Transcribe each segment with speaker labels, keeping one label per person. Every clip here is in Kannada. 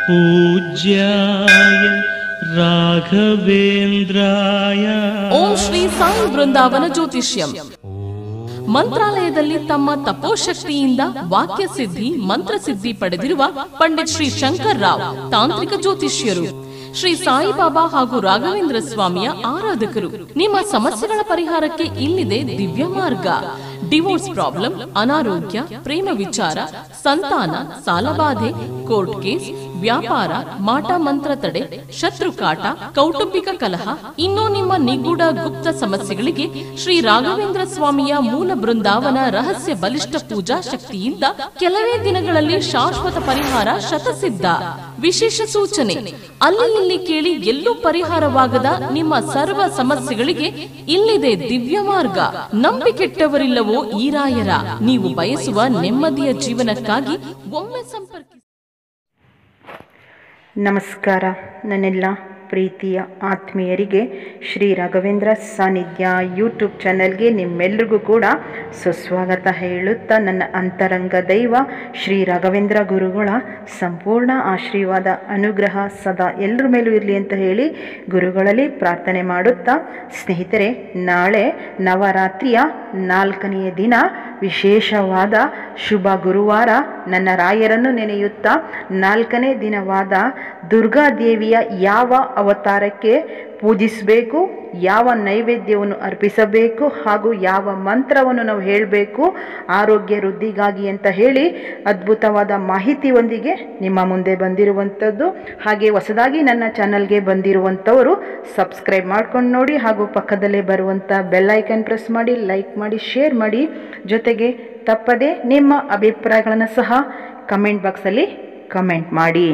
Speaker 1: पूज्याय राघवेन्द्राय
Speaker 2: ಓಂ ಶ್ರೀ ಸಾಯಿ ಬೃಂದಾವನ ಜ್ಯೋತಿಷ್ಯಂ ಮಂತ್ರಾಲಯದಲ್ಲಿ ತಮ್ಮ ತಪೋಶಕ್ತಿಯಿಂದ ವಾಕ್ಯ ಸಿದ್ಧಿ ಮಂತ್ರಸಿದ್ಧಿ ಪಡೆದಿರುವ ಪಂಡಿತ್ ಶ್ರೀ ಶಂಕರ್ ರಾವ್ ತಾಂತ್ರಿಕ ಜ್ಯೋತಿಷ್ಯರು ಶ್ರೀ ಸಾಯಿಬಾಬಾ ಹಾಗೂ ರಾಘವೇಂದ್ರ ಸ್ವಾಮಿಯ ಆರಾಧಕರು ನಿಮ್ಮ ಸಮಸ್ಯೆಗಳ ಪರಿಹಾರಕ್ಕೆ ಇಲ್ಲಿದೆ ದಿವ್ಯ ಮಾರ್ಗ ಡಿವೋರ್ಸ್ ಪ್ರಾಬ್ಲಮ್ ಅನಾರೋಗ್ಯ ಪ್ರೇಮ ವಿಚಾರ ಸಂತಾನ ಸಾಲಬಾಧೆ ಕೋರ್ಟ್ ಕೇಸ್ ವ್ಯಾಪಾರ ಮಾಟ ಮಂತ್ರ ತಡೆ ಶತ್ರು ಕಾಟ ಕೌಟುಂಬಿಕ ಕಲಹ ಇನ್ನೂ ನಿಮ್ಮ ನಿಗೂಢ ಗುಪ್ತ ಸಮಸ್ಯೆಗಳಿಗೆ ಶ್ರೀ ರಾಘವೇಂದ್ರ ಸ್ವಾಮಿಯ ಮೂಲ ಬೃಂದಾವನ ರಹಸ್ಯ ಬಲಿಷ್ಠ ಪೂಜಾ ಶಕ್ತಿಯಿಂದ ಕೆಲವೇ ದಿನಗಳಲ್ಲಿ ಶಾಶ್ವತ ಪರಿಹಾರ ಶತಸಿದ್ಧ ವಿಶೇಷ ಸೂಚನೆ ಅಲ್ಲಿ ಇಲ್ಲಿ ಕೇಳಿ ಎಲ್ಲೂ ಪರಿಹಾರವಾಗದ ನಿಮ್ಮ ಸರ್ವ ಸಮಸ್ಯೆಗಳಿಗೆ ಇಲ್ಲಿದೆ ದಿವ್ಯ ಮಾರ್ಗ ನಂಬಿಕೆಟ್ಟವರಿಲ್ಲವೋ ಈ ರಾಯರ ನೀವು ಬಯಸುವ ನೆಮ್ಮದಿಯ ಜೀವನಕ್ಕಾಗಿ ಒಮ್ಮೆ ಸಂಪರ್ಕಿಸಿ
Speaker 3: ನಮಸ್ಕಾರ ನನ್ನೆಲ್ಲ ಪ್ರೀತಿಯ ಆತ್ಮೀಯರಿಗೆ ಶ್ರೀ ರಾಘವೇಂದ್ರ ಸಾನ್ನಿಧ್ಯ ಯೂಟ್ಯೂಬ್ ಚಾನೆಲ್ಗೆ ನಿಮ್ಮೆಲ್ರಿಗೂ ಕೂಡ ಸುಸ್ವಾಗತ ಹೇಳುತ್ತಾ ನನ್ನ ಅಂತರಂಗ ದೈವ ಶ್ರೀ ರಾಘವೇಂದ್ರ ಗುರುಗಳ ಸಂಪೂರ್ಣ ಆಶೀರ್ವಾದ ಅನುಗ್ರಹ ಸದಾ ಎಲ್ಲರ ಮೇಲೂ ಇರಲಿ ಅಂತ ಹೇಳಿ ಗುರುಗಳಲ್ಲಿ ಪ್ರಾರ್ಥನೆ ಮಾಡುತ್ತಾ ಸ್ನೇಹಿತರೆ ನಾಳೆ ನವರಾತ್ರಿಯ ನಾಲ್ಕನೆಯ ದಿನ ವಿಶೇಷವಾದ ಶುಭ ಗುರುವಾರ ನನ್ನ ರಾಯರನ್ನು ನೆನೆಯುತ್ತಾ ನಾಲ್ಕನೇ ದಿನವಾದ ದುರ್ಗಾದೇವಿಯ ಯಾವ ಅವತಾರಕ್ಕೆ ಪೂಜಿಸಬೇಕು ಯಾವ ನೈವೇದ್ಯವನ್ನು ಅರ್ಪಿಸಬೇಕು ಹಾಗೂ ಯಾವ ಮಂತ್ರವನ್ನು ನಾವು ಹೇಳಬೇಕು ಆರೋಗ್ಯ ವೃದ್ಧಿಗಾಗಿ ಅಂತ ಹೇಳಿ ಅದ್ಭುತವಾದ ಮಾಹಿತಿಯೊಂದಿಗೆ ನಿಮ್ಮ ಮುಂದೆ ಬಂದಿರುವಂಥದ್ದು ಹಾಗೆ ಹೊಸದಾಗಿ ನನ್ನ ಚಾನಲ್ಗೆ ಬಂದಿರುವಂಥವರು ಸಬ್ಸ್ಕ್ರೈಬ್ ಮಾಡ್ಕೊಂಡು ನೋಡಿ ಹಾಗೂ ಪಕ್ಕದಲ್ಲೇ ಬರುವಂಥ ಬೆಲ್ ಐಕನ್ ಪ್ರೆಸ್ ಮಾಡಿ ಲೈಕ್ ಮಾಡಿ ಶೇರ್ ಮಾಡಿ ಜೊತೆಗೆ ತಪ್ಪದೆ ನಿಮ್ಮ ಅಭಿಪ್ರಾಯಗಳನ್ನು ಸಹ ಕಮೆಂಟ್ ಬಾಕ್ಸಲ್ಲಿ ಕಮೆಂಟ್ ಮಾಡಿ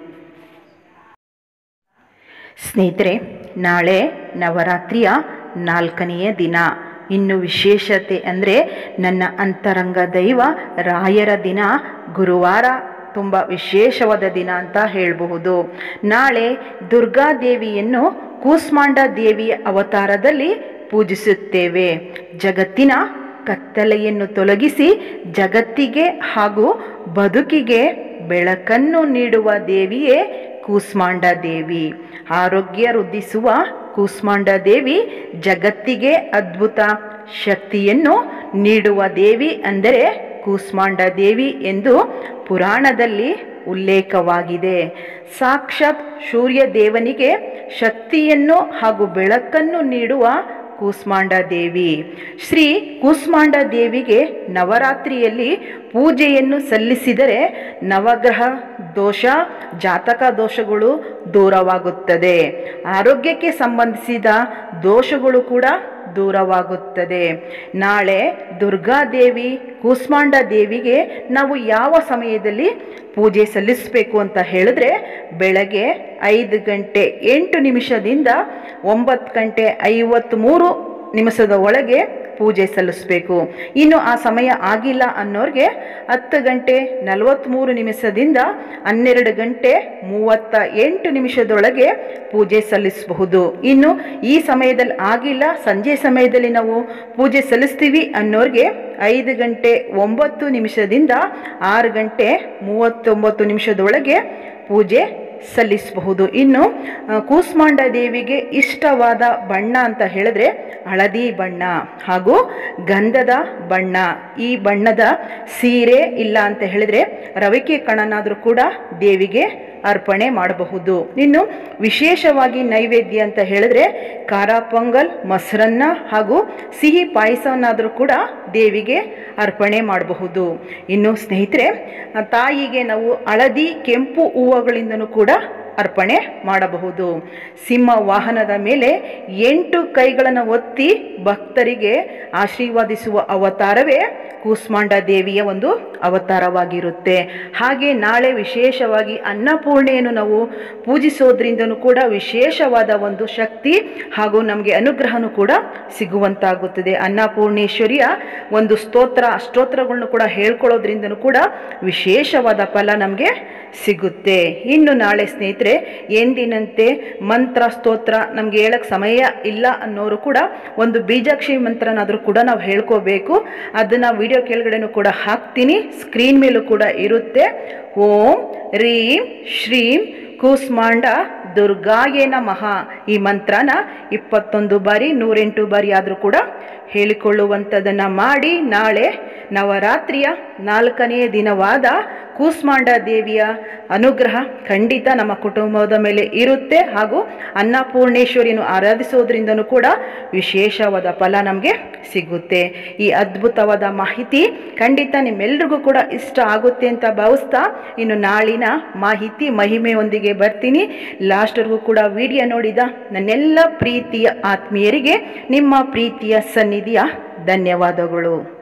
Speaker 3: ಸ್ನೇಹಿತರೆ ನಾಳೆ ನವರಾತ್ರಿಯ ನಾಲ್ಕನೆಯ ದಿನ ಇನ್ನು ವಿಶೇಷತೆ ಅಂದರೆ ನನ್ನ ಅಂತರಂಗ ದೈವ ರಾಯರ ದಿನ ಗುರುವಾರ ತುಂಬ ವಿಶೇಷವಾದ ದಿನ ಅಂತ ಹೇಳಬಹುದು ನಾಳೆ ದುರ್ಗಾದೇವಿಯನ್ನು ಕೂಸ್ಮಾಂಡ ದೇವಿಯ ಅವತಾರದಲ್ಲಿ ಪೂಜಿಸುತ್ತೇವೆ ಜಗತ್ತಿನ ಕತ್ತಲೆಯನ್ನು ತೊಲಗಿಸಿ ಜಗತ್ತಿಗೆ ಹಾಗೂ ಬದುಕಿಗೆ ಬೆಳಕನ್ನು ನೀಡುವ ದೇವಿಯೇ ಕೂಸ್ಮಾಂಡ ದೇವಿ ಆರೋಗ್ಯ ವೃದ್ಧಿಸುವ ಕೂಸ್ಮಾಂಡ ದೇವಿ ಜಗತ್ತಿಗೆ ಅದ್ಭುತ ಶಕ್ತಿಯನ್ನು ನೀಡುವ ದೇವಿ ಅಂದರೆ ಕೂಸ್ಮಾಂಡ ದೇವಿ ಎಂದು ಪುರಾಣದಲ್ಲಿ ಉಲ್ಲೇಖವಾಗಿದೆ ಸಾಕ್ಷಾತ್ ಸೂರ್ಯ ದೇವನಿಗೆ ಶಕ್ತಿಯನ್ನು ಹಾಗೂ ಬೆಳಕನ್ನು ನೀಡುವ ಕೂಸ್ಮಾಂಡ ದೇವಿ ಶ್ರೀ ಕೂಸ್ಮಾಂಡ ದೇವಿಗೆ ನವರಾತ್ರಿಯಲ್ಲಿ ಪೂಜೆಯನ್ನು ಸಲ್ಲಿಸಿದರೆ ನವಗ್ರಹ ದೋಷ ಜಾತಕ ದೋಷಗಳು ದೂರವಾಗುತ್ತದೆ ಆರೋಗ್ಯಕ್ಕೆ ಸಂಬಂಧಿಸಿದ ದೋಷಗಳು ಕೂಡ ದೂರವಾಗುತ್ತದೆ ನಾಳೆ ದುರ್ಗಾದೇವಿ ಕೂಸ್ಮಾಂಡ ದೇವಿಗೆ ನಾವು ಯಾವ ಸಮಯದಲ್ಲಿ ಪೂಜೆ ಸಲ್ಲಿಸಬೇಕು ಅಂತ ಹೇಳಿದ್ರೆ ಬೆಳಗ್ಗೆ ಐದು ಗಂಟೆ ಎಂಟು ನಿಮಿಷದಿಂದ ಒಂಬತ್ತು ಗಂಟೆ ಐವತ್ತ್ಮೂರು ನಿಮಿಷದ ಒಳಗೆ ಪೂಜೆ ಸಲ್ಲಿಸಬೇಕು ಇನ್ನು ಆ ಸಮಯ ಆಗಿಲ್ಲ ಅನ್ನೋರಿಗೆ ಹತ್ತು ಗಂಟೆ ನಲವತ್ತ್ಮೂರು ನಿಮಿಷದಿಂದ ಹನ್ನೆರಡು ಗಂಟೆ ಮೂವತ್ತ ಎಂಟು ನಿಮಿಷದೊಳಗೆ ಪೂಜೆ ಸಲ್ಲಿಸಬಹುದು ಇನ್ನು ಈ ಸಮಯದಲ್ಲಿ ಆಗಿಲ್ಲ ಸಂಜೆ ಸಮಯದಲ್ಲಿ ನಾವು ಪೂಜೆ ಸಲ್ಲಿಸ್ತೀವಿ ಅನ್ನೋರಿಗೆ ಐದು ಗಂಟೆ ಒಂಬತ್ತು ನಿಮಿಷದಿಂದ ಆರು ಗಂಟೆ ಮೂವತ್ತೊಂಬತ್ತು ನಿಮಿಷದೊಳಗೆ ಪೂಜೆ ಸಲ್ಲಿಸಬಹುದು ಇನ್ನು ಆ, ಕೂಸ್ಮಾಂಡ ದೇವಿಗೆ ಇಷ್ಟವಾದ ಬಣ್ಣ ಅಂತ ಹೇಳಿದ್ರೆ ಹಳದಿ ಬಣ್ಣ ಹಾಗೂ ಗಂಧದ ಬಣ್ಣ ಈ ಬಣ್ಣದ ಸೀರೆ ಇಲ್ಲ ಅಂತ ಹೇಳಿದ್ರೆ ರವಿಕೆ ಕಣನಾದರೂ ಕೂಡ ದೇವಿಗೆ ಅರ್ಪಣೆ ಮಾಡಬಹುದು ಇನ್ನು ವಿಶೇಷವಾಗಿ ನೈವೇದ್ಯ ಅಂತ ಹೇಳಿದ್ರೆ ಖಾರ ಪೊಂಗಲ್ ಮೊಸರನ್ನ ಹಾಗೂ ಸಿಹಿ ಪಾಯಸವನ್ನಾದರೂ ಕೂಡ ದೇವಿಗೆ ಅರ್ಪಣೆ ಮಾಡಬಹುದು ಇನ್ನು ಸ್ನೇಹಿತರೆ ಆ ತಾಯಿಗೆ ನಾವು ಹಳದಿ ಕೆಂಪು ಹೂವುಗಳಿಂದನೂ ಕೂಡ ಅರ್ಪಣೆ ಮಾಡಬಹುದು ಸಿಂಹ ವಾಹನದ ಮೇಲೆ ಎಂಟು ಕೈಗಳನ್ನು ಒತ್ತಿ ಭಕ್ತರಿಗೆ ಆಶೀರ್ವಾದಿಸುವ ಅವತಾರವೇ ಕೂಸ್ಮಾಂಡ ದೇವಿಯ ಒಂದು ಅವತಾರವಾಗಿರುತ್ತೆ ಹಾಗೆ ನಾಳೆ ವಿಶೇಷವಾಗಿ ಅನ್ನಪೂರ್ಣೆಯನ್ನು ನಾವು ಪೂಜಿಸೋದ್ರಿಂದನೂ ಕೂಡ ವಿಶೇಷವಾದ ಒಂದು ಶಕ್ತಿ ಹಾಗೂ ನಮಗೆ ಅನುಗ್ರಹನೂ ಕೂಡ ಸಿಗುವಂತಾಗುತ್ತದೆ ಅನ್ನಪೂರ್ಣೇಶ್ವರಿಯ ಒಂದು ಸ್ತೋತ್ರ ಸ್ತೋತ್ರಗಳನ್ನು ಕೂಡ ಹೇಳ್ಕೊಳ್ಳೋದ್ರಿಂದನೂ ಕೂಡ ವಿಶೇಷವಾದ ಫಲ ನಮಗೆ ಸಿಗುತ್ತೆ ಇನ್ನು ನಾಳೆ ಸ್ನೇಹಿತರೆ ಸಿಗುತ್ತದೆ ಎಂದಿನಂತೆ ಮಂತ್ರ ಸ್ತೋತ್ರ ನಮ್ಗೆ ಹೇಳಕ್ ಸಮಯ ಇಲ್ಲ ಅನ್ನೋರು ಕೂಡ ಒಂದು ಬೀಜಾಕ್ಷಿ ಮಂತ್ರನಾದರೂ ಕೂಡ ನಾವು ಹೇಳ್ಕೋಬೇಕು ಅದನ್ನ ವಿಡಿಯೋ ಕೆಳಗಡೆನೂ ಕೂಡ ಹಾಕ್ತೀನಿ ಸ್ಕ್ರೀನ್ ಮೇಲೂ ಕೂಡ ಇರುತ್ತೆ ಓಂ ರೀಂ ಶ್ರೀಂ ಕೂಸ್ಮಾಂಡ ದುರ್ಗಾಯೇ ನಮಃ ಈ ಮಂತ್ರನ ಇಪ್ಪತ್ತೊಂದು ಬಾರಿ ನೂರೆಂಟು ಬಾರಿ ಆದರೂ ಕೂಡ ಹೇಳಿಕೊಳ್ಳುವಂಥದ್ದನ್ನು ಮಾಡಿ ನಾಳೆ ನವರಾತ್ರಿಯ ನಾಲ್ಕನೆಯ ದಿನವಾದ ಕೂಸ್ಮಾಂಡ ದೇವಿಯ ಅನುಗ್ರಹ ಖಂಡಿತ ನಮ್ಮ ಕುಟುಂಬದ ಮೇಲೆ ಇರುತ್ತೆ ಹಾಗೂ ಅನ್ನಪೂರ್ಣೇಶ್ವರಿಯನ್ನು ಆರಾಧಿಸೋದ್ರಿಂದನೂ ಕೂಡ ವಿಶೇಷವಾದ ಫಲ ನಮಗೆ ಸಿಗುತ್ತೆ ಈ ಅದ್ಭುತವಾದ ಮಾಹಿತಿ ಖಂಡಿತ ನಿಮ್ಮೆಲ್ರಿಗೂ ಕೂಡ ಇಷ್ಟ ಆಗುತ್ತೆ ಅಂತ ಭಾವಿಸ್ತಾ ಇನ್ನು ನಾಳಿನ ಮಾಹಿತಿ ಮಹಿಮೆಯೊಂದಿಗೆ ಬರ್ತೀನಿ ಲಾಸ್ಟ್ವರೆಗೂ ಕೂಡ ವಿಡಿಯೋ ನೋಡಿದ ನನ್ನೆಲ್ಲ ಪ್ರೀತಿಯ ಆತ್ಮೀಯರಿಗೆ ನಿಮ್ಮ ಪ್ರೀತಿಯ ಸನ್ನಿಧಿಯ ಧನ್ಯವಾದಗಳು